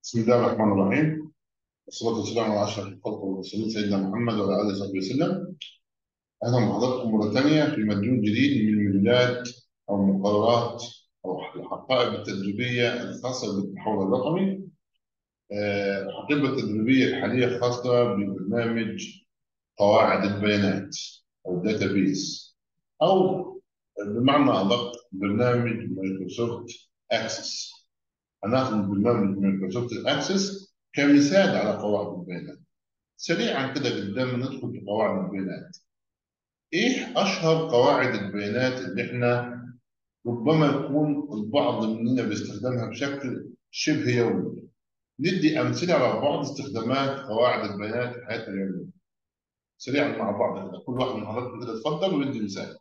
بسم الله الرحمن الرحيم والصلاة والسلام على أشرف الخلق والمرسلين سيدنا محمد وعلى آله وصحبه وسلم أهلا بحضراتكم مرة ثانية في مديول جديد من المدلولات أو المقررات أو الحقائب التدريبية الخاصة بالتحول الرقمي آه، الحقيبة التدريبية الحالية خاصة ببرنامج قواعد البيانات أو الداتابيس أو بمعنى أدق برنامج مايكروسوفت أكسس هناخد برنامج مايكروسوفت اكسس كمثال على قواعد البيانات سريعا كده قدام ندخل في قواعد البيانات ايه اشهر قواعد البيانات اللي احنا ربما يكون البعض مننا بيستخدمها بشكل شبه يومي ندي امثله على بعض استخدامات قواعد البيانات في حياتنا اليوميه سريعا مع بعض كده كل واحد من حضراتكم كده اتفضل ويدي مثال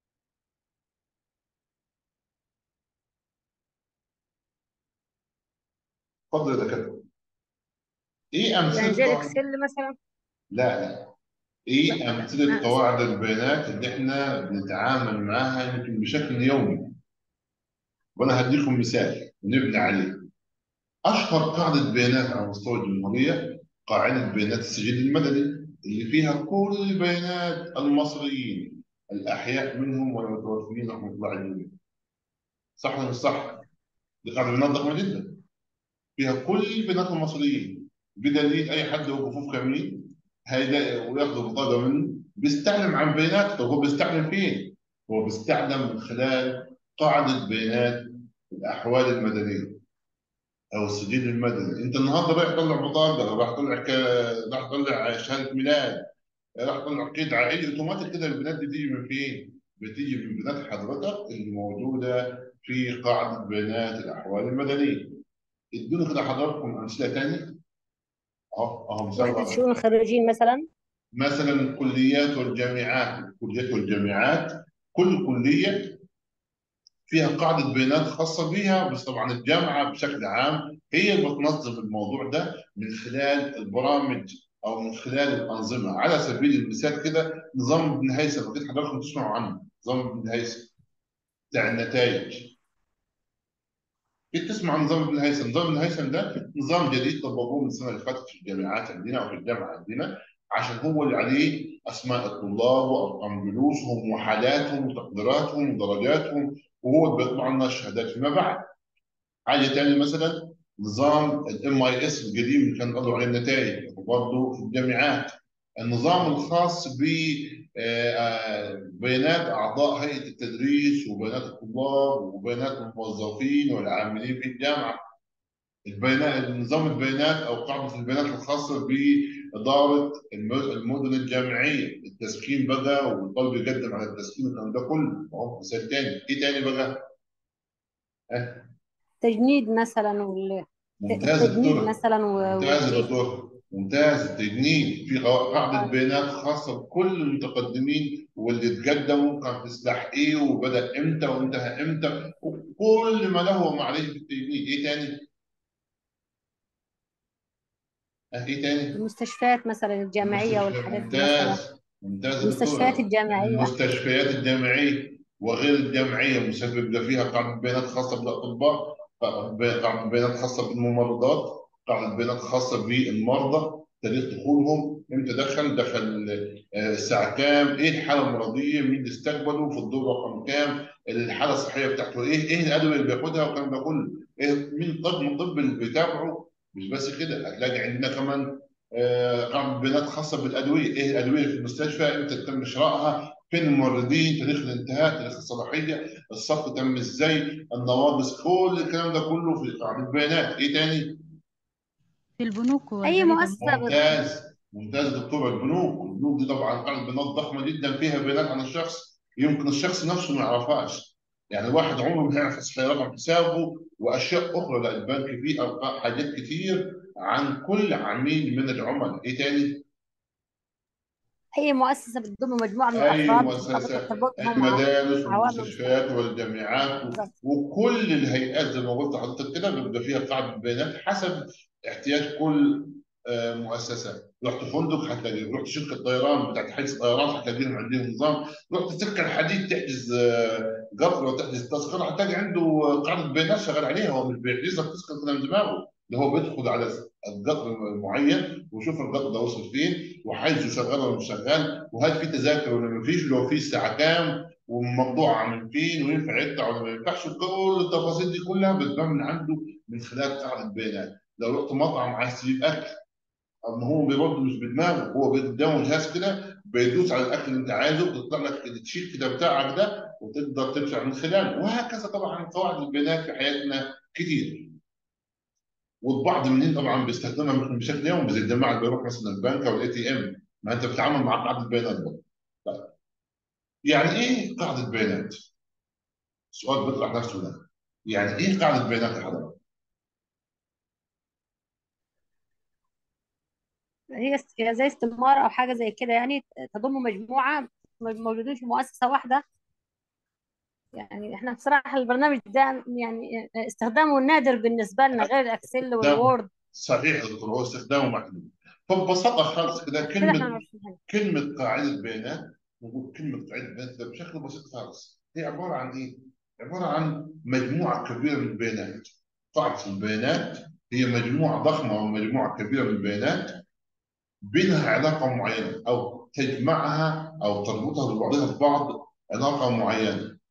اتفضل يا دكاتره ايه يعني امثله زي قواعد الاكسل مثلا لا لا ايه لا امثله آه، قواعد البيانات اللي احنا بنتعامل معاها يمكن بشكل يومي وانا هديكم مثال ونبني عليه اشهر قاعده بيانات على مستوى الجمهوريه قاعده بيانات السجل المدني اللي فيها كل بيانات المصريين الاحياء منهم والمتوفيين رحمه الله عليهم صح ولا مش صح؟ دي قاعده بيانات ضخمه جدا فيها كل بيانات المصريين بدليل اي حد له كفوف كاملين هيلاقي وياخدوا بطاقه منه بيستعلم عن بيانات طب هو بيستعلم فين؟ هو بيستعلم من خلال قاعده بيانات الاحوال المدنيه او السجل المدني انت النهارده رايح تطلع بطاقه راح تطلع ك... راح تطلع شهاده ميلاد راح تطلع قيد عائلي اوتوماتيك كده البيانات دي بتيجي من فين؟ بتيجي من بيانات حضرتك اللي موجوده في قاعده بيانات الاحوال المدنيه ادوني كده حضراتكم امثله ثانيه اهو اهو مثال وحدة رائع شؤون الخريجين مثلا مثلا الكليات والجامعات الكليات والجامعات كل كليه فيها قاعده بيانات خاصه بيها بس طبعا الجامعه بشكل عام هي اللي بتنظم الموضوع ده من خلال البرامج او من خلال الانظمه على سبيل المثال كده نظام ابن هيثم اكيد حضراتكم تسمعوا عنه نظام ابن هيثم بتاع النتائج اكيد تسمع عن نظام ابن هيثم نظام ابن هيثم ده نظام جديد طبقوه من السنه اللي فاتت في الجامعات عندنا او في الجامعه عندنا عشان هو اللي عليه اسماء الطلاب وارقام جلوسهم وحالاتهم وتقديراتهم ودرجاتهم وهو اللي بيطبع لنا الشهادات فيما بعد حاجه ثانيه مثلا نظام الام اي اس القديم اللي كان قالوا عليه النتائج وبرضه في الجامعات النظام الخاص ب آه، آه، بيانات اعضاء هيئه التدريس وبيانات الطلاب وبيانات الموظفين والعاملين في الجامعه البيانات نظام البيانات او قاعده البيانات الخاصه باداره الم- المدن الجامعيه التسكين بقى والطالب يقدم على التسكين والكلام ده كله اهو مثال تاني ايه تاني بقى؟ آه، تجنيد مثلا وال... ممتاز التجنيد دكتور مثلا و- ممتاز يا والتشريف دكتور ممتاز التجنيد في قوا- قاعده آه، بيانات خاصه بكل المتقدمين واللي تقدموا كان في سلاح ايه وبدا امتى وانتهى امتى وكل ما له وما عليه في التجنيد ايه تاني؟ آه، ايه تاني؟ المستشفيات مثلا الجامعية المستشفيات والحاجات دي مثلا ممتاز ممتاز يا المستشفيات دكتورة الجامعية المستشفيات الجامعية وغير الجامعية مسبب ده فيها قاعدة بيانات خاصة بالأطباء قاعدة بيانات خاصة بالممرضات قاعدة بيانات خاصة بالمرضى تاريخ دخولهم امتى دخل دخل آه، الساعة كام ايه الحالة المرضية مين اللي استقبله في الدور رقم كام الحالة الصحية بتاعته ايه ايه الأدوية اللي بياخدها والكلام ده كله ايه مين طب من الطب اللي بيتابعه مش بس كده هتلاقي عندنا كمان آه، قاعدة بيانات خاصة بالأدوية، إيه الأدوية في المستشفى، إمتى تم شرائها، فين الموردين، تاريخ الانتهاء، تاريخ الصلاحية، الصرف تم إزاي، النواقص، كل الكلام ده كله في قاعدة بيانات، إيه تاني؟ في البنوك أي والبريد مؤسسة بت... ممتاز ممتاز دكتور البنوك، البنوك دي طبعا قاعدة بيانات ضخمة جدا فيها بيانات عن الشخص، يمكن الشخص نفسه ما يعرفهاش. يعني الواحد عمره ما هيعرف يصحى رقم حسابه واشياء اخرى لا البنك فيه أرقام- حاجات كتير عن كل عميل من العملاء، ايه تاني؟ أي مؤسسة بتضم مجموعة من أي الأفراد مؤسسة حضرتك تربطهم مع المدارس عوامل والمستشفيات والجامعات و- بالظبط وكل الهيئات زي ما قلت لحضرتك كده بيبقى فيها قاعدة بيانات حسب احتياج كل آه، مؤسسة رحت فندق هتلاقي رحت شركة طيران بتاعت حجز طيران هتلاقيهم عندهم نظام رحت سكة الحديد تحجز آه، قبل لو تحجز تذكره هتلاقي عنده قاعده بيانات شغال عليها هو مش بيحجز لك تذكره كده من دماغه ده هو بيدخل على القطر المعين ويشوف القطر ده وصل فين وحيث شغال ولا مش شغال وهل في تذاكر ولا ما فيش لو في الساعه كام ومقطوعه من فين وينفع يقطع ولا ما ينفعش كل التفاصيل دي كلها بتبان من عنده من خلال قاعده بيانات لو رحت مطعم عايز تجيب اكل اما هو برضه مش بدماغه هو قدامه جهاز كده بيدوس على الاكل اللي انت عايزه بيطلع لك التشيك كده بتاعك ده وتقدر تدفع من خلاله وهكذا طبعا قواعد البيانات في حياتنا كتير والبعض منهم طبعا بيستخدمها بشكل يومي زي الجماعه اللي بيروح مثلا البنك او الاي تي ام ما انت بتتعامل مع قاعده بيانات برضه طيب يعني ايه قاعده بيانات؟ سؤال بيطرح نفسه ده يعني ايه قاعده بيانات يا حضرتك؟ هي است- هي زي استمارة أو حاجة زي كده يعني تضم مجموعة موجودين في مؤسسة واحدة يعني احنا بصراحة البرنامج ده يعني استخدامه نادر بالنسبة لنا غير الأكسل والوورد صحيح دكتور هو استخدامه محدود فببساطه خالص كده كده احنا كلمه عارفين كلمه قاعده بيانات نقول كلمه قاعده بيانات ده بشكل بسيط خالص هي عباره عن ايه؟ عباره عن مجموعه كبيره من البيانات قاعده البيانات هي مجموعه ضخمه او مجموعه كبيره من البيانات بينها علاقه معينه او تجمعها او تربطها ببعضها البعض علاقه معينه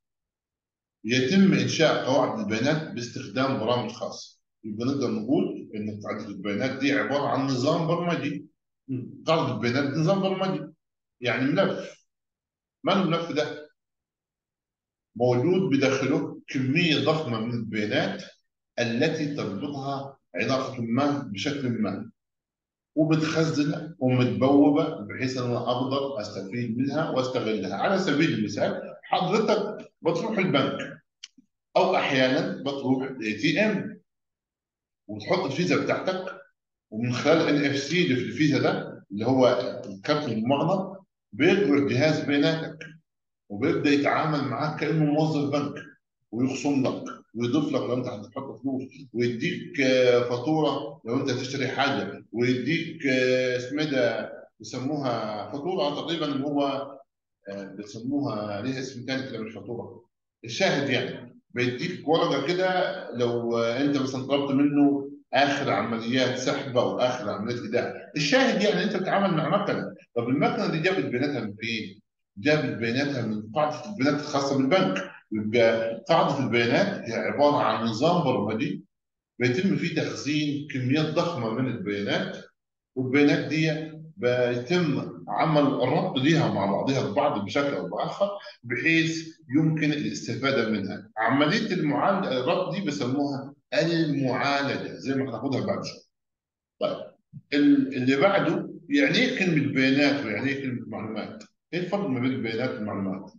يتم انشاء قواعد البيانات باستخدام برامج خاصه يبقى نقدر نقول ان قاعده البيانات دي عباره عن نظام برمجي قاعده البيانات دي نظام برمجي يعني ملف ما الملف ده موجود بداخله كميه ضخمه من البيانات التي تربطها علاقه ما بشكل ما وبتخزنها ومتبوبه بحيث ان انا اقدر استفيد منها واستغلها على سبيل المثال حضرتك بتروح البنك او احيانا بتروح الاي تي ام وتحط الفيزا بتاعتك ومن خلال ان اف سي اللي في الفيزا ده اللي هو الكارت الممغنط بيقرا جهاز بياناتك وبيبدا يتعامل معاك كانه موظف بنك ويخصم لك ويضيف لك لو انت هتحط فلوس ويديك آه، فاتوره لو انت هتشتري حاجه ويديك آه، اسمه ده بيسموها فاتوره تقريبا اللي هو آه، بيسموها ليها اسم تاني كده مش فاتوره الشاهد يعني بيديك ورقه كده لو آه، انت مثلا طلبت منه اخر عمليات سحب او اخر عمليات ايداع الشاهد يعني انت بتتعامل مع مكنه طب المكنه دي جابت بياناتها من فين؟ جابت بياناتها من قاعده البيانات الخاصه بالبنك يبقى قاعده البيانات هي عباره عن نظام برمجي بيتم فيه تخزين كميات ضخمه من البيانات والبيانات دي بيتم عمل ربط ليها مع بعضها البعض بشكل او باخر بحيث يمكن الاستفاده منها. عمليه المعالجه الربط دي بيسموها المعالجه زي ما هناخدها بعد شويه. طيب ال- اللي بعده يعني ايه كلمه بيانات ويعني ايه كلمه معلومات؟ ايه الفرق ما بين البيانات والمعلومات؟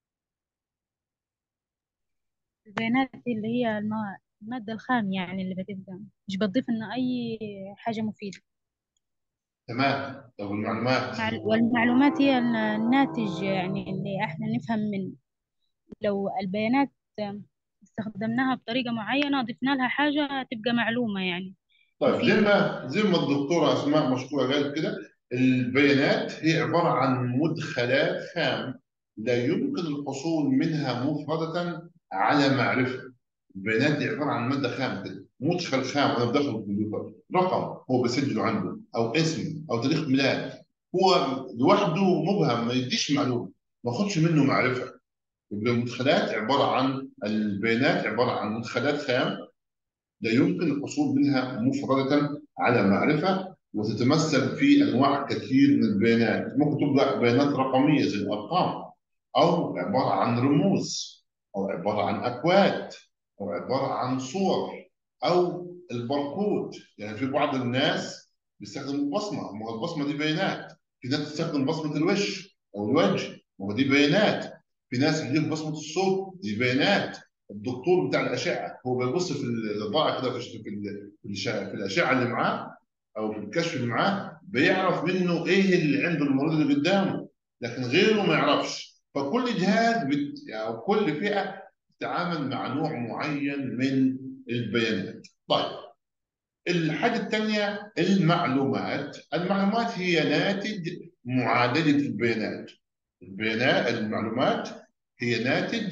البيانات اللي هي الم- المادة الخام يعني اللي بتبقى مش بتضيف لنا أي حاجة مفيدة تمام طب المعلومات مع- والمعلومات هي ال- الناتج يعني اللي احنا نفهم من لو البيانات استخدمناها بطريقة معينة ضفنا لها حاجة تبقى معلومة يعني طيب زي مفيدة ما زي ما الدكتوره اسماء مشكوره قالت كده البيانات هي عباره عن مدخلات خام لا يمكن الحصول منها مفردة على معرفة البيانات دي عباره عن ماده خام كده مدخل خام انا بدخل الكمبيوتر رقم هو بسجله عنده او اسم او تاريخ ميلاد هو لوحده مبهم ما يديش معلومه ما اخدش منه معرفه يبقى المدخلات عباره عن البيانات عباره عن مدخلات خام لا يمكن الحصول منها مفردة على معرفة وتتمثل في أنواع كثير من البيانات ممكن تبقى بيانات رقمية زي الأرقام أو عبارة عن رموز أو عبارة عن أكواد أو عبارة عن صور أو الباركود يعني في بعض الناس بيستخدموا البصمة ما هو البصمة دي بيانات في ناس بتستخدم بصمة الوش أو الوجه ما هو دي بيانات في ناس عندهم بصمة الصوت دي بيانات الدكتور بتاع الاشعه هو بيبص في الاضاءه كده في في ال- في الاشعه في الاشعه اللي معاه او في الكشف اللي معاه بيعرف منه ايه اللي عند المريض اللي قدامه لكن غيره ما يعرفش فكل جهاز بت... او كل فئه تتعامل مع نوع معين من البيانات طيب الحاجه الثانيه المعلومات المعلومات هي ناتج معالجه البيانات البيانات المعلومات هي ناتج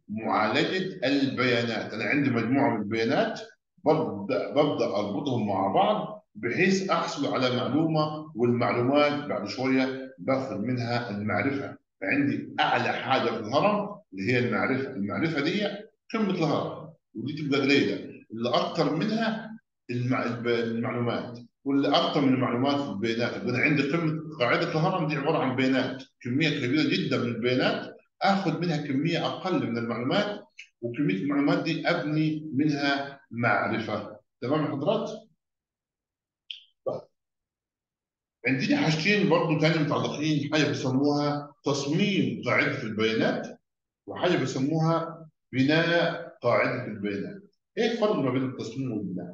معالجه البيانات انا عندي مجموعه من البيانات ببدا ببدا اربطهم مع بعض بحيث احصل على معلومه والمعلومات بعد شويه باخذ منها المعرفه فعندي اعلى حاجه في الهرم اللي هي المعرفه المعرفه دي قمه الهرم ودي تبقى قليله اللي اكثر منها المع... المعلومات واللي اكثر من المعلومات في البيانات يبقى انا عندي قمه قاعده الهرم دي عباره عن بيانات كميه كبيره جدا من البيانات اخذ منها كميه اقل من المعلومات وكميه المعلومات دي ابني منها معرفه تمام يا حضرات؟ طيب عندنا حاجتين برضه ثاني متعلقين حاجه بيسموها تصميم قاعده البيانات وحاجه بيسموها بناء قاعده البيانات ايه الفرق ما بين التصميم والبناء؟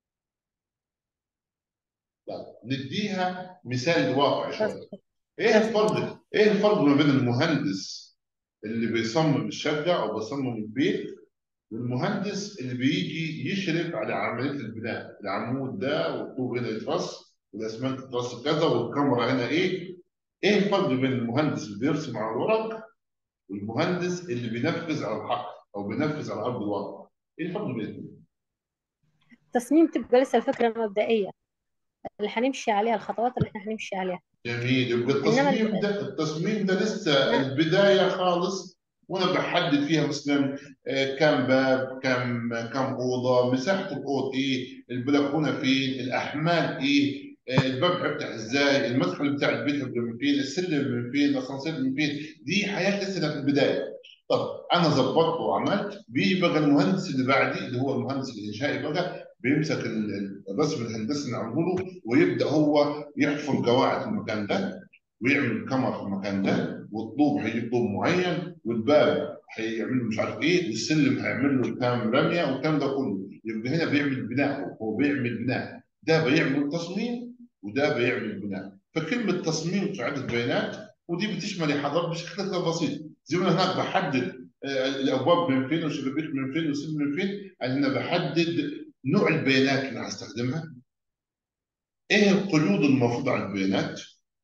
طيب نديها مثال واقعي شويه ايه الفرق ايه الفرق ما بين المهندس اللي بيصمم الشقه او بيصمم البيت والمهندس اللي بيجي يشرف على عمليه البناء العمود ده والطوب هنا يترص والاسمنت يترص كذا والكاميرا هنا ايه ايه الفرق بين المهندس اللي بيرسم على الورق والمهندس اللي بينفذ على الحق او بينفذ على ارض الواقع ايه الفرق بين الاثنين التصميم تبقى لسه الفكره مبدئيه اللي هنمشي عليها الخطوات اللي احنا هنمشي عليها جميل يبقى انما التصميم ال- ده التصميم ده لسه نعم. البدايه خالص وانا بحدد فيها مثلا آه، كم باب كم كم اوضه مساحه الاوض ايه البلكونه فين الاحمال ايه آه، الباب هيفتح ازاي المدخل بتاع البيت هيبقى من فين السلم من فين الاسانسير من فين دي حاجات لسه في البدايه طب انا ظبطت وعملت بيجي بقى المهندس اللي بعدي اللي هو المهندس الانشائي بقى بيمسك ال- ال- الرسم الهندسي اللي عمله ويبدا هو يحفر قواعد المكان ده ويعمل كاميرا في المكان ده والطوب هيجيب طوب معين والباب هيعمل له مش عارف ايه والسلم هيعمل له كام رميه والكلام ده كله يبقى هنا بيعمل بناء هو بيعمل بناء ده بيعمل تصميم وده بيعمل بناء فكلمه تصميم قاعده بيانات ودي بتشمل يا حضرتك بشكل كده بسيط زي ما أنا هناك بحدد آه، الابواب من فين والشبابيك من فين والسلم من فين انا بحدد نوع البيانات اللي هستخدمها ايه القيود المفروضه على البيانات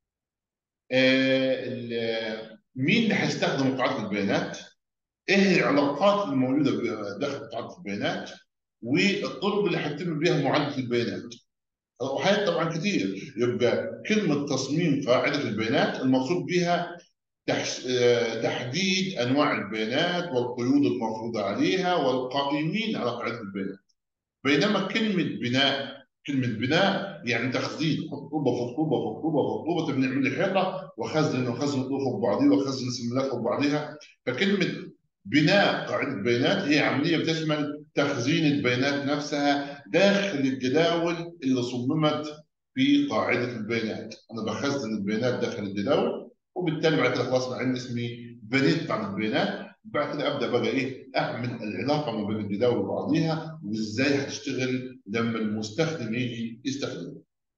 آه، ال- مين اللي هيستخدم قاعده البيانات ايه العلاقات الموجوده ب- داخل قاعده البيانات والطرق اللي هيتم بها معالجه البيانات وحاجات طبعا كتير يبقى كلمه تصميم قاعده البيانات المقصود بها تحس- آه، تحديد انواع البيانات والقيود المفروضه عليها والقائمين على قاعده البيانات بينما كلمة بناء كلمة بناء يعني تخزين حط طوبة فوق طوبة فوق طوبة فوق طوبة تبني نعمل لي حيطة وخزن وخزن طوبة فوق بعضيها وخزن سلمات فوق بعضيها فكلمة بناء قاعدة بيانات هي عملية بتشمل تخزين البيانات نفسها داخل الجداول اللي صممت في قاعدة البيانات أنا بخزن البيانات داخل الجداول وبالتالي بعد كده خلاص أنا عندي اسمي بنيت قاعدة البيانات بعد كده ابدا بقى ايه اعمل العلاقه ما بين الجداول وبعضيها وازاي هتشتغل لما المستخدم يجي يستخدمها.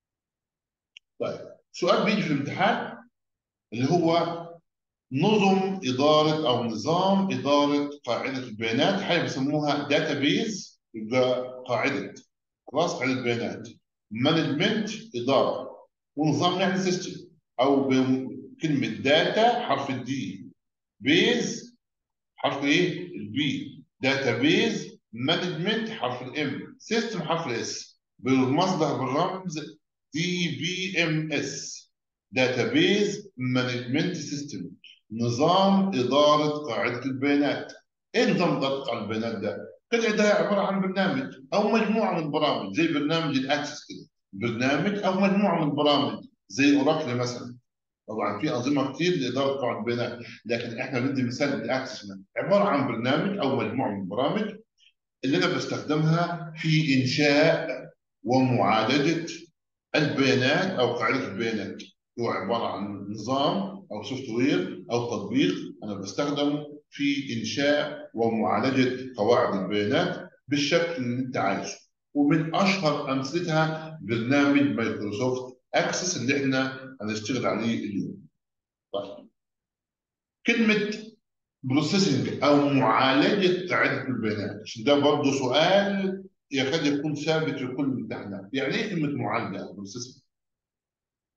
طيب سؤال بيجي في الامتحان اللي هو نظم اداره او نظام اداره قاعده البيانات حاجه بيسموها داتابيز يبقى قاعده خلاص قاعده بيانات مانجمنت اداره ونظام يعني سيستم او بكلمه داتا حرف الدي بيز حرف ايه؟ البي داتابيز مانجمنت حرف الام سيستم حرف الاس بالمصدر بالرمز دي بي ام اس داتابيز مانجمنت سيستم نظام اداره قاعده البيانات ايه نظام اداره قاعده البيانات ده؟ كده ده عباره عن برنامج او مجموعه من البرامج زي برنامج الاكسس كده برنامج او مجموعه من البرامج زي اوراكل مثلا طبعا في انظمه كتير لاداره قواعد البيانات لكن احنا بندي مثال بالاكسس عباره عن برنامج او مجموعه من البرامج اللي انا بستخدمها في انشاء ومعالجه البيانات او قاعده البيانات هو عباره عن نظام او سوفت وير او تطبيق انا بستخدمه في انشاء ومعالجه قواعد البيانات بالشكل اللي انت عايزه ومن اشهر امثلتها برنامج مايكروسوفت اكسس اللي احنا هنشتغل عليه اليوم. طيب كلمه بروسيسنج او معالجه قاعده البيانات عشان ده برضه سؤال يكاد يكون ثابت في كل الامتحانات يعني ايه كلمه معالجه او بروسيسنج؟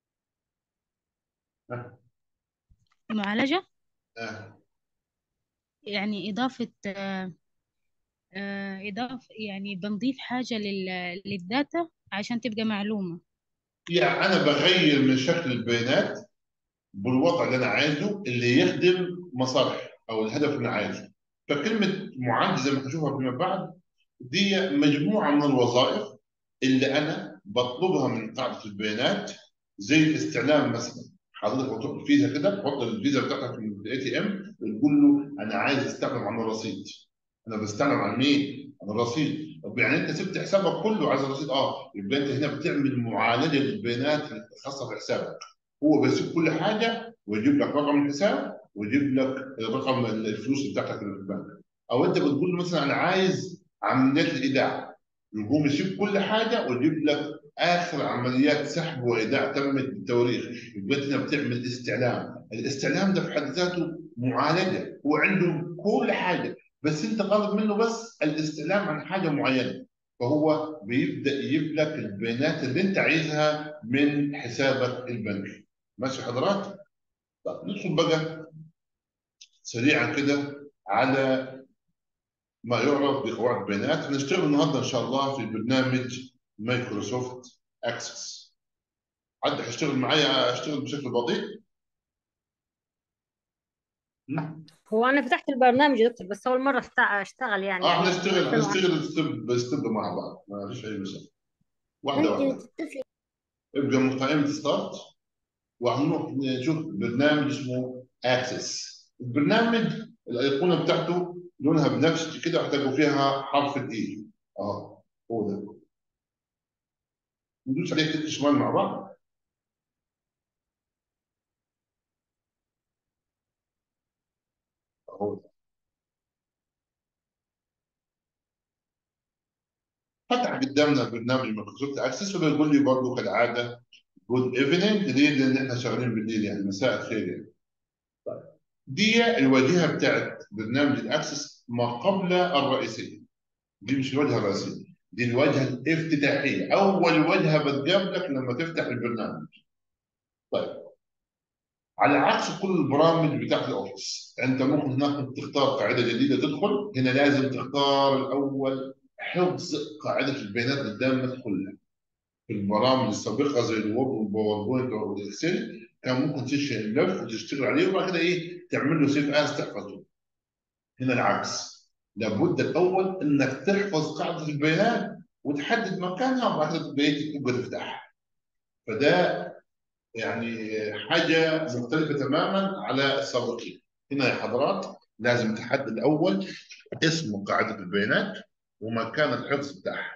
معالجة آه. يعني إضافة آه، آه، إضافة يعني بنضيف حاجة لل- للداتا عشان تبقى معلومة يعني انا بغير من شكل البيانات بالوضع اللي انا عايزه اللي يخدم مصالحي او الهدف اللي انا عايزه فكلمه معالجه زي ما هنشوفها فيما بعد دي مجموعه من الوظائف اللي انا بطلبها من قاعده البيانات زي الاستعلام مثلا حضرتك بتحط الفيزا كده تحط الفيزا بتاعتك في الاي تي ام وتقول له انا عايز استعلم عن الرصيد انا بستعلم عن مين؟ عن الرصيد طب يعني انت سبت حسابك كله عايز الرصيد اه يبقى انت هنا بتعمل معالجه للبيانات الخاصه بحسابك هو بيسيب كل حاجه ويجيب لك رقم الحساب ويجيب لك رقم الفلوس بتاعتك اللي في البنك او انت بتقول له مثلا انا عايز عمليات الايداع يقوم يسيب كل حاجه ويجيب لك اخر عمليات سحب وايداع تمت بالتواريخ يبقى انت هنا بتعمل استعلام الاستعلام ده في حد ذاته معالجه هو عنده كل حاجه بس انت طالب منه بس الاستعلام عن حاجه معينه فهو بيبدا يجيب لك البيانات اللي انت عايزها من حسابك البنكي ماشي حضرات؟ طب ندخل بقى سريعا كده على ما يعرف بقواعد البيانات هنشتغل النهارده ان شاء الله في برنامج مايكروسوفت اكسس حد هيشتغل معايا اشتغل بشكل بطيء؟ م? هو انا فتحت البرنامج يا دكتور بس اول مره أشت- اشتغل يعني اه يعني هنشتغل 2010 هنشتغل ستيب ستيب مع بعض ما فيش اي مشكله واحده واحده ابقى من قائمه ستارت وهنروح نشوف برنامج اسمه اكسس البرنامج الايقونه بتاعته لونها بنفس كده هتلاقوا فيها حرف الاي اه هو ده ندوس عليه كليك شمال مع بعض اهو ده. فتح قدامنا برنامج مايكروسوفت اكسس وبيقول لي برضه كالعاده جود ايفنينج ليه؟ لان احنا شغالين بالليل يعني مساء الخير يعني دي الواجهه بتاعت برنامج الاكسس ما قبل الرئيسيه دي مش الواجهه الرئيسيه دي الواجهه الافتتاحيه اول واجهه بتقابلك لما تفتح البرنامج طيب على عكس كل البرامج بتاعت الاوفيس انت ممكن هناك تختار قاعده جديده تدخل هنا لازم تختار الاول حفظ قاعده البيانات قدامك كلها في البرامج السابقه زي الوورد والباوربوينت والاكسل كان ممكن تشيل الملف وتشتغل عليه وبعد كده ايه تعمل له سيف اس تحفظه هنا العكس لابد الاول انك تحفظ قاعده البيانات وتحدد مكانها وبعد كده تبدا إيه؟ تبقى تفتحها فده يعني حاجه مختلفه تماما على السابقين هنا يا حضرات لازم تحدد الاول اسم قاعده البيانات ومكان الحفظ بتاعها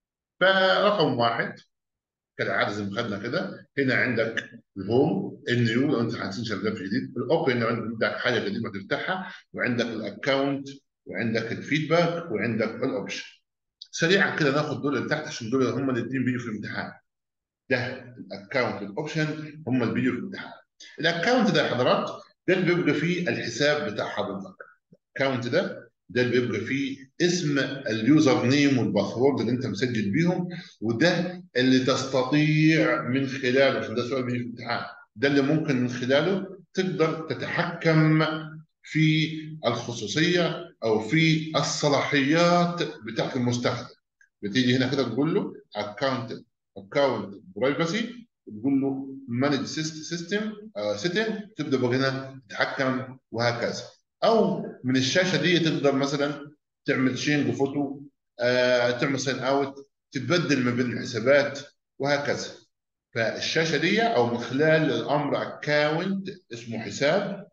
فرقم واحد كالعاده زي ما خدنا كده هنا عندك الهوم النيو لو انت عايزين شغال في جديد الاوبن لو انت عندك حاجه قديمه تفتحها وعندك الاكونت وعندك الفيدباك وعندك الاوبشن سريعا كده ناخد دول اللي تحت عشان دول هم الاثنين بيجوا في الامتحان ده الاكونت والاوبشن هم اللي بيجوا في الامتحان الاكونت ده يا حضرات ده اللي بيبقى فيه الحساب بتاع حضرتك الاكونت ده ده اللي بيبقى فيه اسم اليوزر نيم والباسورد اللي انت مسجل بيهم وده اللي تستطيع من خلاله عشان ده سؤال بيجي في الامتحان ده اللي ممكن من خلاله تقدر تتحكم في الخصوصيه او في الصلاحيات بتاعت المستخدم بتيجي هنا كده تقول له اكونت اكونت برايفسي تقول له مانج سيستم سيتنج تبدا بقى هنا تتحكم وهكذا او من الشاشه دي تقدر مثلا تعمل شينج فوتو آه، تعمل ساين اوت تتبدل ما بين الحسابات وهكذا فالشاشه دي او من خلال الامر اكونت اسمه حساب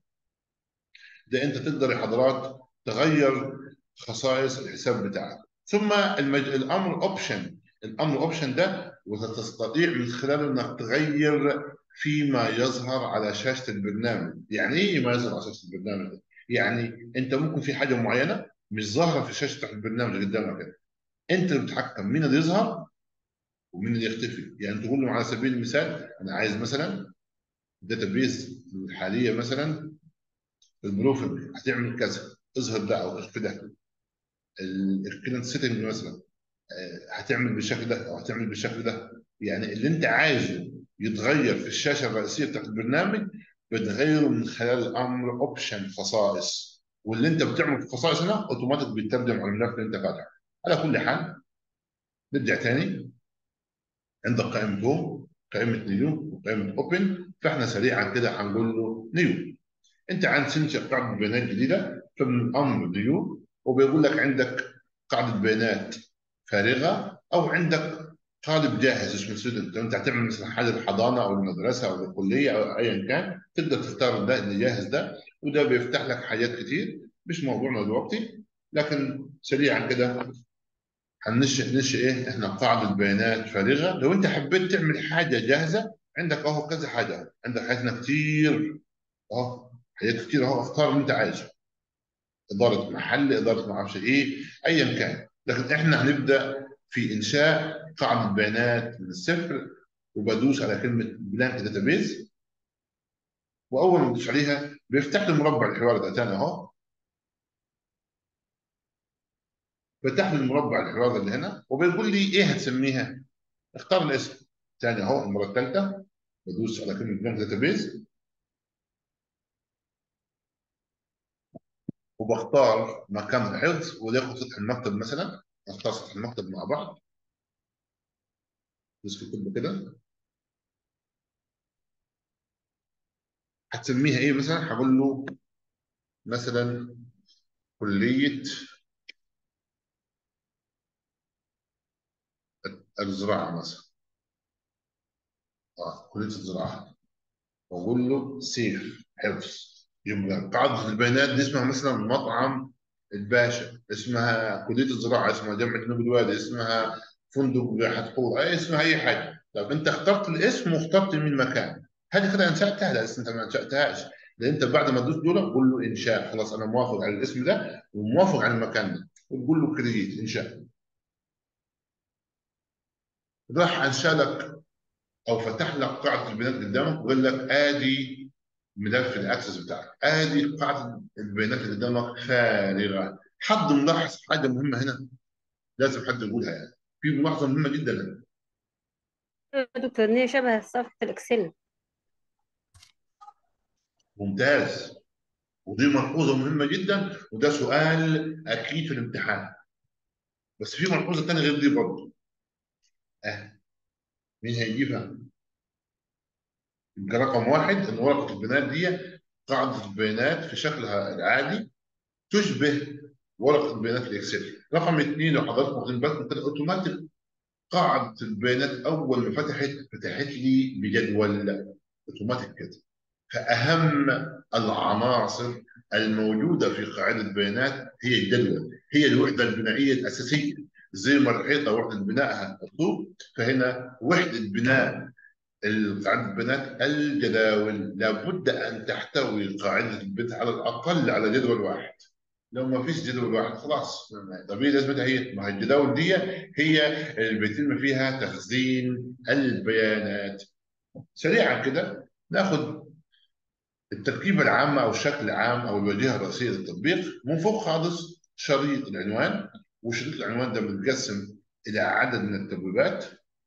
ده انت تقدر يا حضرات تغير خصائص الحساب بتاعك ثم المج... الامر اوبشن الامر اوبشن ده وتستطيع من خلاله انك تغير فيما يظهر على شاشه البرنامج يعني ايه ما يظهر على شاشه البرنامج ده يعني انت ممكن في حاجه معينه مش ظاهره في شاشه البرنامج اللي قدامك كده انت اللي بتتحكم مين اللي يظهر ومين اللي يختفي يعني تقول له على سبيل المثال انا عايز مثلا الداتابيز الحاليه مثلا البروفيل هتعمل كذا اظهر ده او اخفي ده الكلينت سيتنج مثلا آه، هتعمل بالشكل ده او هتعمل بالشكل ده يعني اللي انت عايزه يتغير في الشاشه الرئيسيه بتاعت البرنامج بتغيره من خلال الامر اوبشن خصائص واللي انت بتعمل في خصائص هنا اوتوماتيك بيترجم على الملف اللي انت فاتحه على كل حال نرجع تاني عندك قائمه هوم قائمه نيو وقائمه اوبن فاحنا سريعا كده هنقول له نيو انت عايز تنشئ قاعده بيانات جديده فمن الامر نيو وبيقول لك عندك قاعده بيانات فارغه او عندك طالب جاهز اسمه ستودنت لو انت هتعمل مثلا حاجه للحضانه او المدرسه او الكليه او ايا كان تقدر تختار ده اللي جاهز ده وده بيفتح لك حاجات كتير مش موضوعنا دلوقتي لكن سريعا كده هننشئ ننشئ ايه احنا قاعده بيانات فارغه لو انت حبيت تعمل حاجه جاهزه عندك اهو كذا حاجه عندك حاجاتنا كتير اهو حاجات كتير اهو اختار اللي انت عايزه اداره محل اداره ما اعرفش ايه ايا كان لكن احنا هنبدا في انشاء قاعده بيانات من الصفر وبدوس على كلمه بلانك داتابيز واول ما بدوس عليها بيفتح لي مربع الحوار ده تاني اهو فتح لي المربع الحوار اللي هنا وبيقول لي ايه هتسميها اختار الاسم تاني اهو المره الثالثه بدوس على كلمه بلانك داتابيز وبختار مكان الحفظ وليكن سطح المكتب مثلا نختار سطح المكتب مع بعض بس كتب كده هتسميها ايه مثلا هقول له مثلا كلية الزراعة مثلا اه كلية الزراعة واقول له سيف حفظ يبقى قاعدة البيانات دي اسمها مثلا مطعم الباشا اسمها كلية الزراعة اسمها جامعة جنوب الوادي اسمها فندق حتحور اي اسمها اي حاجة طب انت اخترت الاسم واخترت من المكان هذه كده انشاتها لا لسه انت ما انشاتهاش لان انت بعد ما تدوس دول قول له انشاء خلاص انا موافق على الاسم ده وموافق على المكان ده وتقول له كرييت انشاء راح انشا لك او فتح لك قاعده البيانات قدامك وقال لك ادي ملف الاكسس بتاعك ادي قاعده البيانات اللي قدامك فارغه حد ملاحظ حاجه مهمه هنا لازم حد يقولها يعني في ملاحظه مهمه جدا هنا يا دكتور ان هي شبه صفحه الاكسل ممتاز ودي ملحوظه مهمه جدا وده سؤال اكيد في الامتحان بس في ملحوظه ثانيه غير دي برضه اه مين هيجيبها؟ يبقى رقم واحد ان ورقه البيانات دي قاعده البيانات في شكلها العادي تشبه ورقه بيانات الاكسل رقم اثنين لو حضرتك واخدين بالكم كده اوتوماتيك قاعده البيانات اول ما فتحت فتحت لي بجدول اوتوماتيك كده فاهم العناصر الموجوده في قاعده بيانات هي الجدول هي الوحده البنائيه الاساسيه زي ما الحيطه وحده بنائها الطوب فهنا وحده بناء قاعده البيانات الجداول لابد ان تحتوي قاعده البيانات على الاقل على جدول واحد لو ما فيش جدول واحد خلاص طبيعي لازمتها هي ما هي الجداول دي هي اللي بيتم فيها تخزين البيانات سريعا كده ناخد التركيبه العامه او الشكل العام او الواجهه الرئيسيه للتطبيق من فوق خالص شريط العنوان وشريط العنوان ده متقسم الى عدد من التبويبات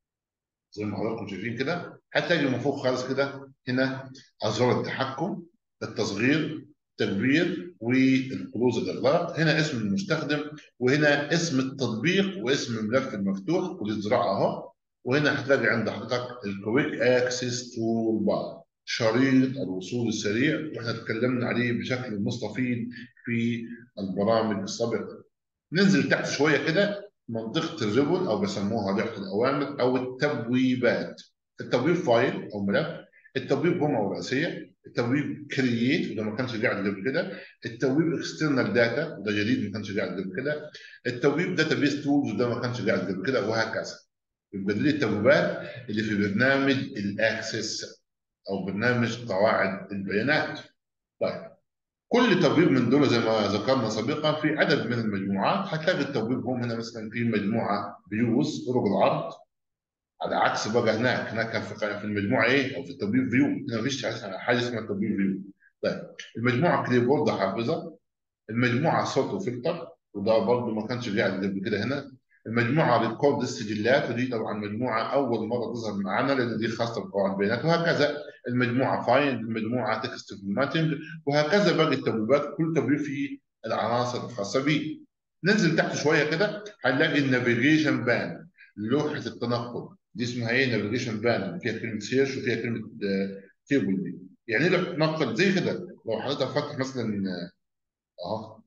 زي ما حضراتكم شايفين كده هتلاقي من فوق خالص كده هنا ازرار التحكم التصغير التكبير والكلوز الاغلاق هنا اسم المستخدم وهنا اسم التطبيق واسم الملف المفتوح والزراعه اهو وهنا هتلاقي عند حضرتك الكويك اكسس تول بار شريط الوصول السريع واحنا اتكلمنا عليه بشكل مستفيض في البرامج السابقه ننزل تحت شويه كده منطقه الريبون او بسموها لوحه الاوامر او التبويبات التبويب فايل او ملف التبويب جمله رئيسيه التبويب كرييت وده ما كانش قاعد قبل كده التبويب اكسترنال داتا وده جديد ما كانش قاعد قبل كده التبويب داتابيس تولز وده ما كانش قاعد قبل كده وهكذا يبقى دي التبويبات اللي في برنامج الاكسس او برنامج قواعد البيانات طيب كل تبويب من دول زي ما ذكرنا سابقا في عدد من المجموعات هتلاقي التبويب هم هنا مثلا في مجموعه فيوز طرق العرض على عكس بقى هناك هناك كان في المجموعه ايه او في التبويب فيو هنا مفيش حاجه اسمها تبويب فيو طيب المجموعه كليبورد حافظه المجموعه صوت وفلتر وده برضه ما كانش قاعد قبل كده هنا المجموعه ريكورد السجلات ودي طبعا مجموعه اول مره تظهر معانا لان دي خاصه بقواعد البيانات وهكذا المجموعه فايند المجموعه تكست فورماتنج وهكذا باقي التبويبات كل تبويب فيه العناصر الخاصه بيه ننزل تحت شويه كده هنلاقي النافيجيشن بان لوحه التنقل دي اسمها ايه نافيجيشن بان فيها كلمه سيرش وفيها كلمه تيبل دي يعني ايه لوحه تنقل زي كده لو حضرتك فاتح مثلا اهو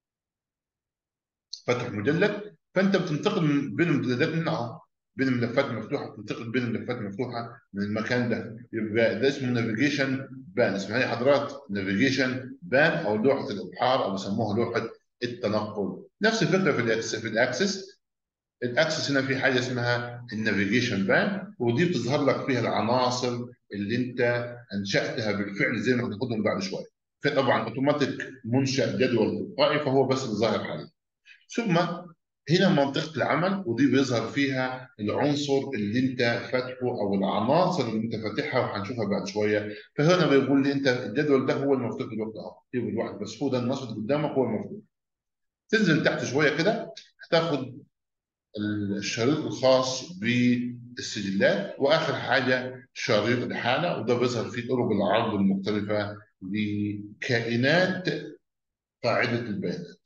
فاتح مجلد فانت بتنتقل من بين المجلدات من اهو بين الملفات المفتوحه بتنتقل بين الملفات المفتوحه من المكان ده يبقى ده اسمه نافيجيشن بان اسمها ايه حضرات نافيجيشن بان او لوحه الابحار او بيسموها لوحه التنقل نفس الفكره في الاكسس في الاكسس الاكسس هنا في حاجه اسمها النافيجيشن بان ودي بتظهر لك فيها العناصر اللي انت انشاتها بالفعل زي ما هناخدهم بعد شويه فطبعا اوتوماتيك منشا جدول تلقائي فهو بس اللي ظاهر حاليا ثم هنا منطقه العمل ودي بيظهر فيها العنصر اللي انت فاتحه او العناصر اللي انت فاتحها وهنشوفها بعد شويه فهنا بيقول لي انت الجدول ده هو المفتوح دلوقتي اهو تيبل واحد بس هو ده النشط قدامك هو المفتوح تنزل تحت شويه كده هتاخد الشريط الخاص بالسجلات واخر حاجه شريط الحاله وده بيظهر فيه طرق العرض المختلفه لكائنات قاعده البيانات.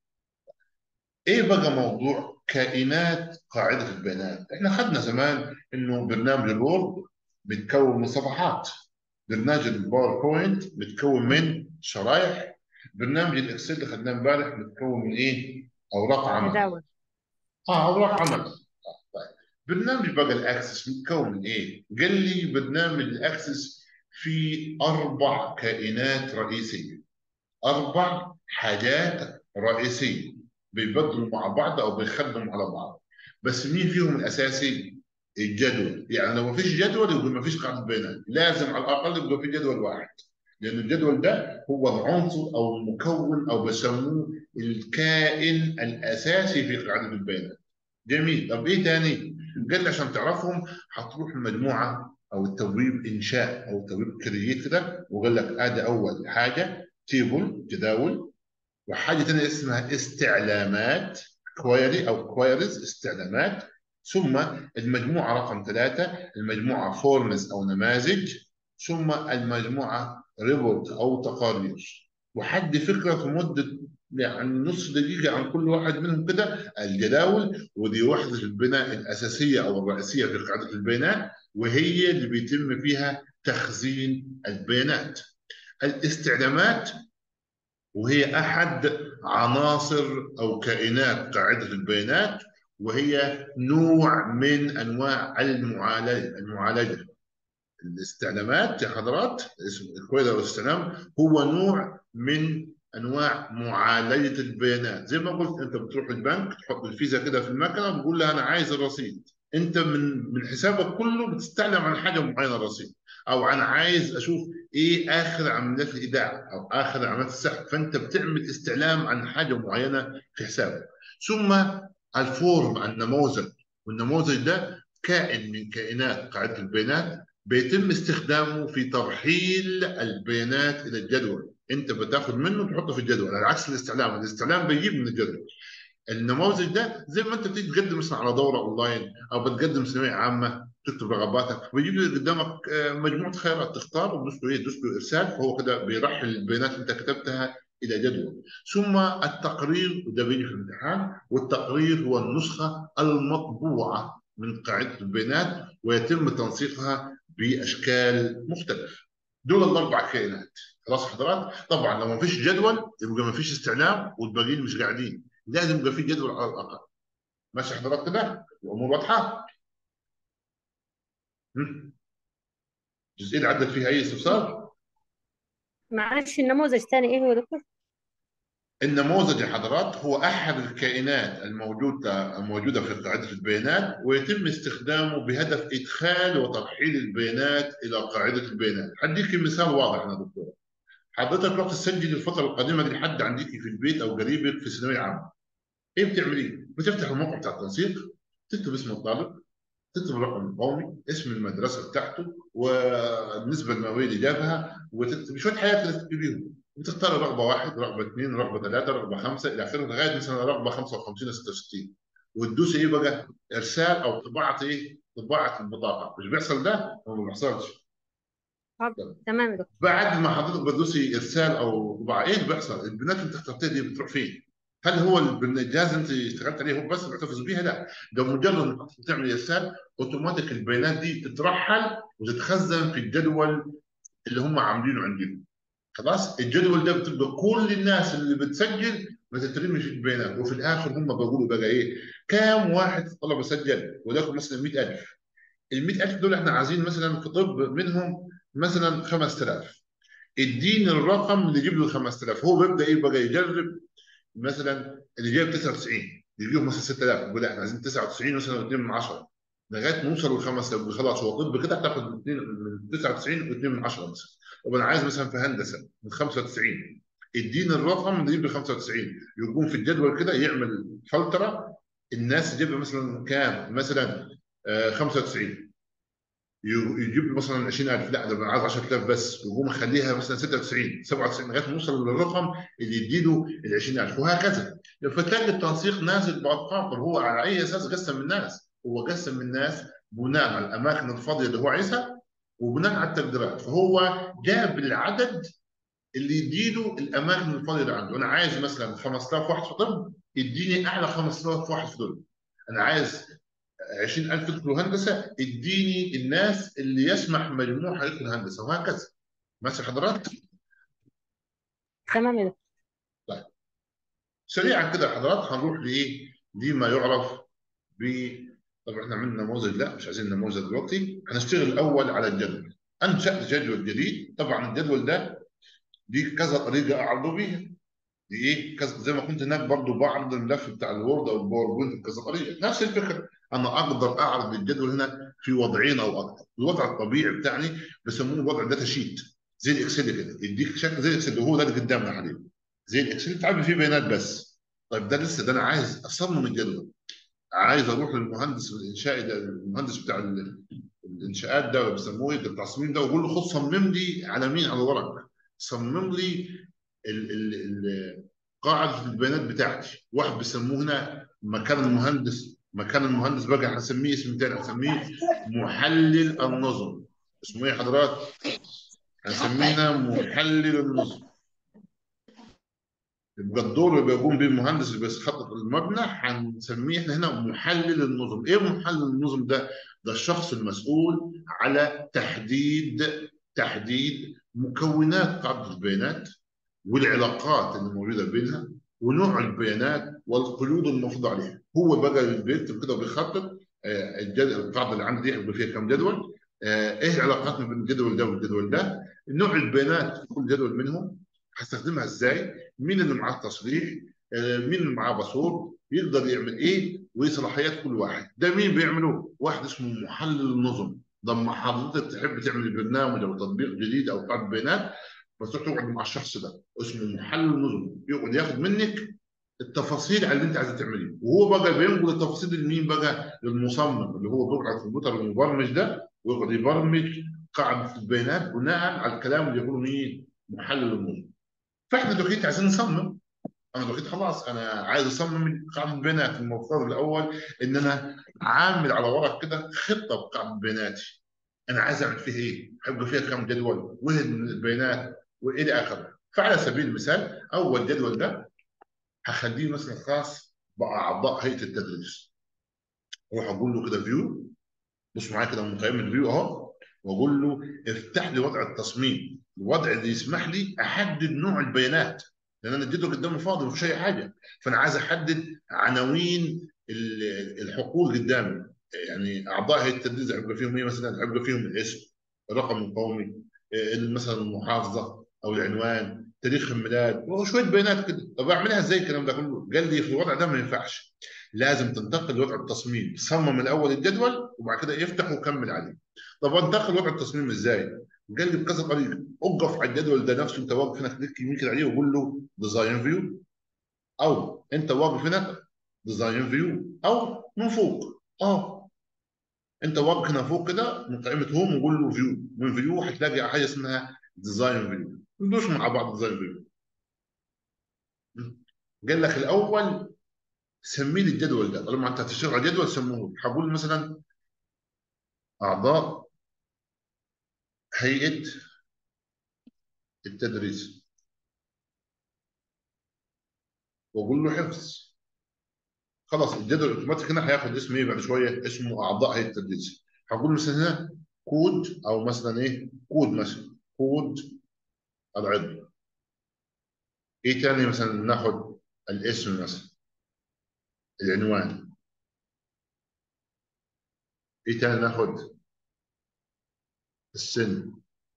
ايه بقى موضوع كائنات قاعده البيانات؟ احنا خدنا زمان انه برنامج الوورد بيتكون من صفحات برنامج الباوربوينت بيتكون من شرايح برنامج الاكسل اللي خدناه امبارح بيتكون من ايه؟ اوراق عمل تداول اه اوراق عمل طيب برنامج بقى الاكسس متكون من ايه؟ قال لي برنامج الاكسس في اربع كائنات رئيسيه اربع حاجات رئيسيه بيبدلوا مع بعض او بيخدموا على بعض بس مين فيهم الاساسي؟ الجدول يعني لو ما فيش جدول يبقى ما فيش قاعده بيانات لازم على الاقل يبقى في جدول واحد لان الجدول ده هو العنصر او المكون او بيسموه الكائن الاساسي في قاعده البيانات جميل طب ايه تاني؟ قال لي عشان تعرفهم هتروح المجموعه او التبويب انشاء او تبويب كرييت كده وقال لك ادي اول حاجه تيبل جداول وحاجه ثانيه اسمها استعلامات كويري او كويريز استعلامات ثم المجموعه رقم ثلاثه المجموعه فورمز او نماذج ثم المجموعه ريبورت او تقارير وحد فكره في مده يعني نص دقيقه عن كل واحد منهم كده الجداول ودي وحده البناء الاساسيه او الرئيسيه في قاعده البيانات وهي اللي بيتم فيها تخزين البيانات الاستعلامات وهي احد عناصر او كائنات قاعده البيانات وهي نوع من انواع المعالجه المعالجه الاستعلامات يا حضرات اسم الكويدا والاستعلام هو نوع من انواع معالجه البيانات زي ما قلت انت بتروح البنك تحط الفيزا كده في المكنه وتقول لها انا عايز الرصيد انت من من حسابك كله بتستعلم عن حاجه معينه الرصيد او انا عايز اشوف ايه اخر عمليات الايداع او اخر عمليات السحب فانت بتعمل استعلام عن حاجه معينه في حسابك ثم الفورم النموذج والنموذج ده كائن من كائنات قاعده البيانات بيتم استخدامه في ترحيل البيانات الى الجدول انت بتاخد منه تحطه في الجدول على عكس الاستعلام الاستعلام بيجيب من الجدول النموذج ده زي ما انت بتيجي تقدم مثلا على دوره اونلاين او بتقدم ثانويه عامه تكتب رغباتك بيجيب لي قدامك مجموعه خيارات تختار وتدوس له ايه تدوس له ارسال فهو كده بيرحل البيانات اللي انت كتبتها الى جدول ثم التقرير وده بيجي في الامتحان والتقرير هو النسخه المطبوعه من قاعده البيانات ويتم تنسيقها باشكال مختلفه دول الاربع كائنات خلاص حضرات طبعا لو ما فيش جدول يبقى ما فيش استعلام والباقيين مش قاعدين لازم يبقى في جدول على الاقل ماشي حضرات كده الامور واضحه الجزئيه اللي عدت فيها اي استفسار معلش النموذج الثاني ايه هو يا دكتور؟ النموذج يا حضرات هو احد الكائنات الموجوده الموجوده في قاعده البيانات ويتم استخدامه بهدف ادخال وترحيل البيانات الى قاعده البيانات هديك مثال واضح يا دكتور حضرتك رحت تسجل الفتره القادمه دي لحد عندك في البيت او قريبك في ثانويه عامه ايه بتعمل ايه؟ بتفتح الموقع بتاع التنسيق تكتب اسم الطالب تكتب الرقم القومي اسم المدرسه بتاعته والنسبه المئويه اللي جابها وتكتب شويه حاجات اللي تكتبيهم وتختار رغبه واحد رغبه اثنين رغبه ثلاثه رغبه خمسه الى اخره لغايه مثلا رغبه 55 66 وتدوس ايه بقى؟ ارسال او طباعه ايه؟ طباعه البطاقه مش بيحصل ده؟ هو ما بيحصلش طب تمام يا دكتور بعد ما حضرتك بتدوسي ارسال او طباعه ايه اللي بيحصل؟ البنات اللي انت اخترتيها دي بتروح فين؟ هل هو البن- الجهاز اللي انت اشتغلت عليه هو بس بيحتفظ بيها؟ لا ده مجرد ما حضرتك تعمل ارسال اوتوماتيك البيانات دي تترحل وتتخزن في الجدول اللي هم عاملينه عندهم خلاص الجدول ده بتبقى كل الناس اللي بتسجل بتترمي في البيانات وفي الاخر هم بيقولوا بقى ايه كام واحد طلب سجل وليكن مثلا 100000 ال 100000 دول احنا عايزين مثلا في طب منهم مثلا 5000 اديني الرقم اللي يجيب له 5000 هو بيبدا ايه بقى يجرب مثلا اللي جايب 99 يجيب مثلا 6000 يقول لا احنا عايزين 99 مثلا 2 من 10 لغايه ما نوصل ل 5000 خلاص هو طب كده هتاخد من 2 من 99 و2 من 10 مثلا طب انا عايز مثلا في هندسه من 95 اديني الرقم اللي يجيب لي 95 يقوم في الجدول كده يعمل فلتره الناس تجيب مثلا كام مثلا آه 95 يجيب لي مثلا 20000 لا ده انا عايز 10000 بس ويقوم مخليها مثلا 96 97 لغايه ما نوصل للرقم اللي يديله ال 20000 وهكذا فتلاقي التنسيق نازل بارقام طب هو على اي اساس قسم الناس؟ هو قسم الناس بناء على الاماكن الفاضيه اللي هو عايزها وبناء على التقديرات فهو جاب العدد اللي يديله الاماكن الفاضيه اللي عنده انا عايز مثلا 5000 واحد في طب يديني اعلى 5000 واحد في طب انا عايز 20000 يدخلوا هندسه اديني الناس اللي يسمح مجموعها يدخل هندسه وهكذا ماشي حضرات تمام يا دكتور طيب سريعا كده حضرات هنروح لايه لما يعرف ب طبعا احنا عملنا نموذج لا مش عايزين نموذج دلوقتي هنشتغل الاول على الجدول انشات جدول جديد طبعا الجدول ده دي كذا طريقه اعرضه بيها دي ايه كذا زي ما كنت هناك برضو بعرض الملف بتاع الوورد او الباوربوينت بكذا طريقه نفس الفكره انا اقدر اعرض الجدول هنا في وضعين او اكثر الوضع الطبيعي بتاعي بسموه وضع داتا شيت زي الاكسل كده يديك شكل زي الاكسل وهو ده اللي قدامنا حاليا زي الاكسل تعبي فيه بيانات بس طيب ده لسه ده انا عايز اصمم الجدول عايز اروح للمهندس الانشائي ده المهندس بتاع ال- الانشاءات ده بيسموه ايه ده التصميم ده واقول له خد صمم لي على مين على ورق صمم لي ال ال ال قاعده البيانات بتاعتي واحد بيسموه هنا مكان المهندس مكان المهندس بقى هنسميه اسم تاني هنسميه محلل النظم اسمه ايه يا حضرات؟ هنسميه هنا محلل النظم يبقى الدور اللي بيقوم به المهندس اللي بيخطط المبنى هنسميه احنا هنا محلل النظم، ايه محلل النظم ده؟ ده الشخص المسؤول على تحديد تحديد مكونات قاعده البيانات والعلاقات اللي موجوده بينها ونوع البيانات والقيود المفروض عليها، هو بقى اللي بيكتب كده وبيخطط آه، الجدول القاعده اللي عندي دي هيبقى فيها كام جدول؟ آه، ايه العلاقات ما بين الجدول ده والجدول ده؟ نوع البيانات في كل جدول منهم هستخدمها ازاي؟ مين اللي معاه التصريح؟ آه، مين اللي معاه باسورد؟ يقدر يعمل ايه؟ وايه صلاحيات كل واحد؟ ده مين بيعمله؟ واحد اسمه محلل النظم، لما حضرتك تحب تعمل برنامج او تطبيق جديد او قاعده بيانات بس تقعد مع الشخص ده اسمه محلل النظم، يقعد ياخد منك التفاصيل على اللي انت عايز تعمليه، وهو بقى بينقل التفاصيل لمين بقى؟ للمصمم اللي هو بيقعد على الكمبيوتر المبرمج ده ويقعد يبرمج قاعده البيانات بناء على الكلام اللي يقوله مين؟ محلل النظم. فاحنا دلوقتي عايزين نصمم انا دلوقتي خلاص انا عايز اصمم قاعده بيانات المفترض الاول ان انا عامل على ورق كده خطه بقاعده بياناتي انا عايز اعمل فيها ايه؟ هيبقى فيها كم جدول؟ وين من البيانات والى اخره فعلى سبيل المثال اول جدول ده هخليه مثلا خاص باعضاء هيئه التدريس اروح اقول له كده فيو بص معايا كده من قائمه الفيو اهو واقول له افتح لي وضع التصميم الوضع اللي يسمح لي احدد نوع البيانات لان انا اديته قدامي فاضي ما فيش اي حاجه فانا عايز احدد عناوين ال- الحقول قدامي يعني اعضاء هيئه التدريس هيبقى فيهم ايه مثلا هيبقى فيهم الاسم الرقم القومي آه، مثلا المحافظه او العنوان تاريخ الميلاد وشويه بيانات كده طب اعملها ازاي الكلام ده كله؟ قال لي في الوضع ده ما ينفعش لازم تنتقل لوضع التصميم صمم الاول الجدول وبعد كده يفتح وكمل عليه طب انتقل لوضع التصميم ازاي؟ قال لي بكذا طريقه اقف على الجدول ده نفسه انت واقف هنا كليك يمين كده عليه وقول له ديزاين فيو او انت واقف هنا ديزاين فيو او من فوق اه انت واقف هنا فوق كده من قائمه هوم وقول له فيو من فيو هتلاقي حاجه اسمها ديزاين فيو ندوس مع بعض ديزاين فيو قال لك الاول سمي لي الجدول ده طالما انت هتشتغل على جدول سموه لي. هقول مثلا اعضاء هيئه التدريس واقول له حفظ خلاص الجدول الاوتوماتيك هنا هياخد اسم ايه بعد شويه اسمه اعضاء هيئه التدريس هقول مثلا هنا كود او مثلا ايه كود مثلا كود العضو ايه تاني مثلا ناخد الاسم مثلا العنوان ايه تاني ناخد السن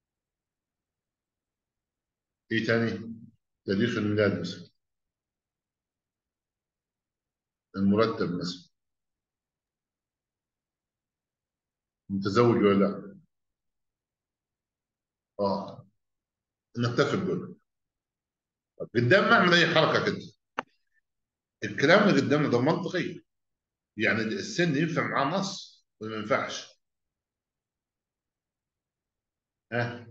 ايه تاني تاريخ الميلاد مثلا المرتب مثلا متزوج ولا لا اه نكتفي بدول طب قدام نعمل اي حركه كده الكلام اللي قدامنا ده منطقي يعني السن ينفع معاه نص ولا ما ينفعش ها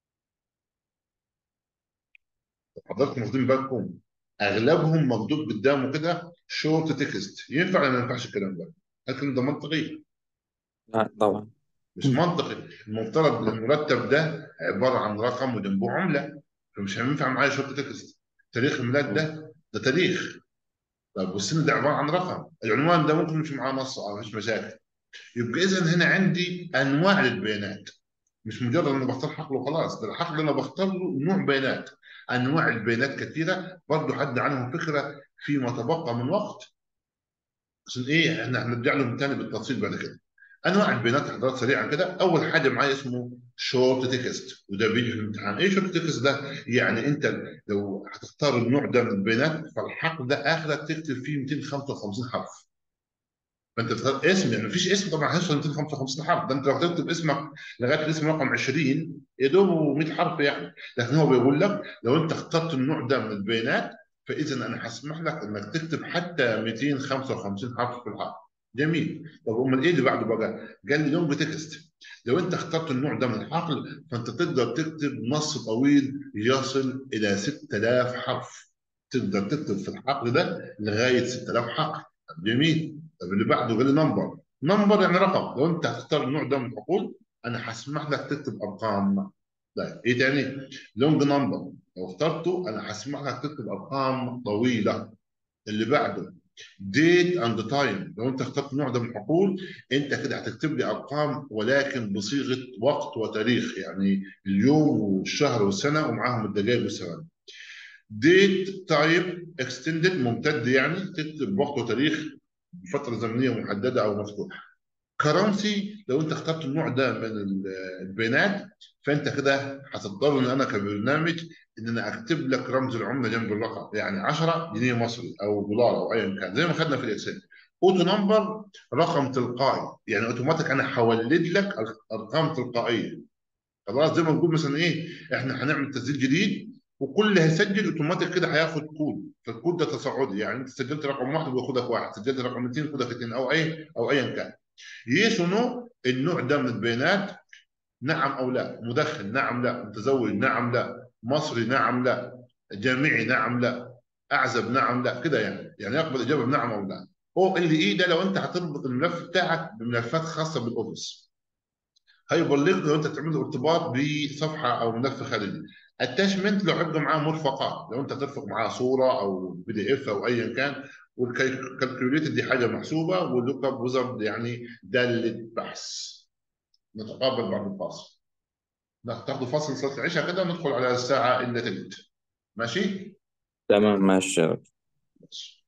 حضراتكم واخدين بالكم اغلبهم مكتوب قدامه كده شورت تكست ينفع ولا ما ينفعش الكلام ده لكن ده منطقي لا طبعا مش منطقي المفترض المرتب ده عباره عن رقم وجنبه عمله فمش هينفع معايا شورت تكست تاريخ الميلاد ده ده تاريخ طب والسن ده عباره عن رقم العنوان ده ممكن يمشي معاه نص ما فيش مشاكل يبقى اذا هنا عندي انواع للبيانات مش مجرد انا بختار حقل وخلاص ده الحقل انا بختار له نوع بيانات انواع البيانات كثيره برضه حد عنهم فكره فيما تبقى من وقت عشان ايه احنا هنرجع لهم تاني بالتفصيل بعد كده انواع البيانات حضرتك سريعا كده اول حاجه معايا اسمه شورت تكست وده بيجي في الامتحان ايه شورت تكست ده يعني انت لو هتختار النوع ده من البيانات فالحقل ده اخرك تكتب فيه 255 حرف فانت تختار اسم يعني مفيش اسم طبعا هيوصل 255 حرف ده انت لو تكتب اسمك لغايه الاسم رقم 20 يا دوب 100 حرف يعني لكن هو بيقول لك لو انت اخترت النوع ده من البيانات فاذا انا هسمح لك انك تكتب حتى 255 حرف في الحرف جميل طب امال ايه اللي بعده بقى؟ قال لي لونج تكست لو انت اخترت النوع ده من الحقل فانت تقدر تكتب نص طويل يصل الى 6000 حرف تقدر تكتب في الحقل ده لغايه 6000 حرف جميل طب اللي بعده قال لي نمبر نمبر يعني رقم لو انت هتختار النوع ده من الحقول انا هسمح لك تكتب ارقام طيب ايه تاني لونج نمبر لو اخترته انا هسمح لك تكتب ارقام طويله اللي بعده ديت اند تايم لو انت اخترت النوع ده من الحقول انت كده هتكتب لي ارقام ولكن بصيغه وقت وتاريخ يعني اليوم والشهر والسنه ومعاهم الدقائق والثواني ديت تايب اكستندد ممتد يعني تكتب وقت وتاريخ فتره زمنيه محدده او مفتوحه كرنسي لو انت اخترت النوع ده من البيانات فانت كده هتضطر ان انا كبرنامج ان انا اكتب لك رمز العمله جنب الرقم يعني 10 جنيه مصري او دولار او ايا كان زي ما خدنا في الاكسل اوتو نمبر رقم تلقائي يعني اوتوماتيك انا هولد لك ارقام تلقائيه خلاص زي ما بنقول مثلا ايه احنا هنعمل تسجيل جديد وكل اللي هيسجل اوتوماتيك كده هياخد كود فالكود ده تصاعدي يعني انت سجلت رقم واحد بياخدك واحد سجلت رقم اثنين ياخدك اثنين او اي او ايا كان يس نو النوع ده من البيانات نعم او لا مدخن نعم لا متزوج نعم لا مصري نعم لا جامعي نعم لا اعزب نعم لا كده يعني يعني يقبل اجابه بنعم او لا او اللي ايه ده لو انت هتربط الملف بتاعك بملفات خاصه بالاوفيس هيبلغك لو انت تعمل ارتباط بصفحه او ملف خارجي اتاشمنت لو هيبقى معاه مرفقات لو انت ترفق معاه صوره او بي دي اف او ايا كان والكالكوليتد دي حاجه محسوبه واللوك اب ويزرد يعني داله بحث نتقابل بعد الفاصل ناخد فاصل صلاه العشاء كده وندخل على الساعه الا تلت ماشي؟ تمام ماشي ماشي